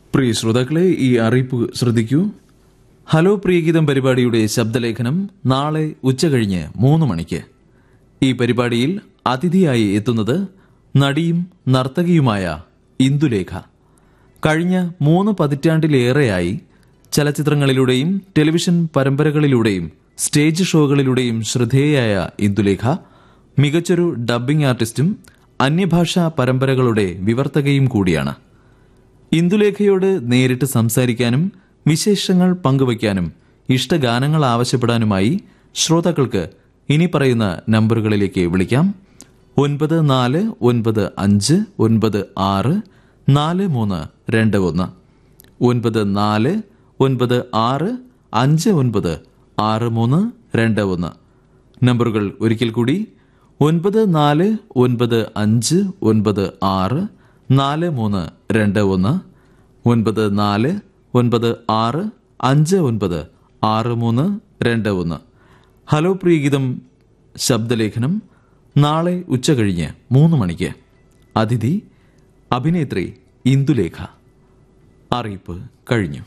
പ്രിയ ശ്രോതാക്കളെ ഈ അറിയിപ്പ് ശ്രദ്ധിക്കൂ ഹലോ പ്രിയഗീതം പരിപാടിയുടെ ശബ്ദലേഖനം നാളെ ഉച്ചകഴിഞ്ഞ് മൂന്ന് മണിക്ക് ഈ പരിപാടിയിൽ അതിഥിയായി എത്തുന്നത് നടിയും നർത്തകിയുമായ ഇന്ദുലേഖ കഴിഞ്ഞ മൂന്ന് പതിറ്റാണ്ടിലേറെയായി ചലച്ചിത്രങ്ങളിലൂടെയും ടെലിവിഷൻ പരമ്പരകളിലൂടെയും സ്റ്റേജ് ഷോകളിലൂടെയും ശ്രദ്ധേയയായ ഇന്ദുലേഖ മികച്ചൊരു ഡബ്ബിംഗ് ആർട്ടിസ്റ്റും അന്യഭാഷാ പരമ്പരകളുടെ വിവർത്തകയും കൂടിയാണ് ഇന്ദുലേഖയോട് നേരിട്ട് സംസാരിക്കാനും വിശേഷങ്ങൾ പങ്കുവയ്ക്കാനും ഇഷ്ടഗാനങ്ങൾ ആവശ്യപ്പെടാനുമായി ശ്രോതാക്കൾക്ക് ഇനി പറയുന്ന നമ്പറുകളിലേക്ക് വിളിക്കാം ഒൻപത് നാല് ഒൻപത് അഞ്ച് ഒൻപത് ആറ് നാല് മൂന്ന് രണ്ട് ഒന്ന് ഒൻപത് നാല് ഒൻപത് ആറ് അഞ്ച് ഒൻപത് ആറ് മൂന്ന് രണ്ട് ഒന്ന് നമ്പറുകൾ ഒരിക്കൽ കൂടി ഒൻപത് നാല് ഒൻപത് അഞ്ച് ഒൻപത് ആറ് നാല് മൂന്ന് രണ്ട് ഒന്ന് ഒൻപത് നാല് ഒൻപത് ആറ് അഞ്ച് ഒൻപത് ആറ് മൂന്ന് രണ്ട് ഒന്ന് ഹലോ പ്രിയഗീതം ശബ്ദലേഖനം നാളെ ഉച്ചകഴിഞ്ഞ് മൂന്ന് മണിക്ക് അതിഥി അഭിനേത്രി ഇന്ദുലേഖ അറിയിപ്പ് കഴിഞ്ഞു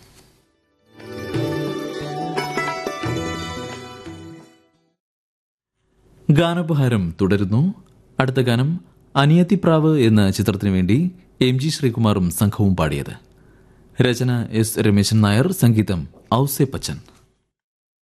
ഗാനോപഹാരം തുടരുന്നു അടുത്ത ഗാനം അനിയത്തിപ്രാവ് എന്ന ചിത്രത്തിനു വേണ്ടി എം ജി ശ്രീകുമാറും സംഘവും പാടിയത് രചന എസ് രമേശൻ നായർ സംഗീതം ഔസേ പച്ചൻ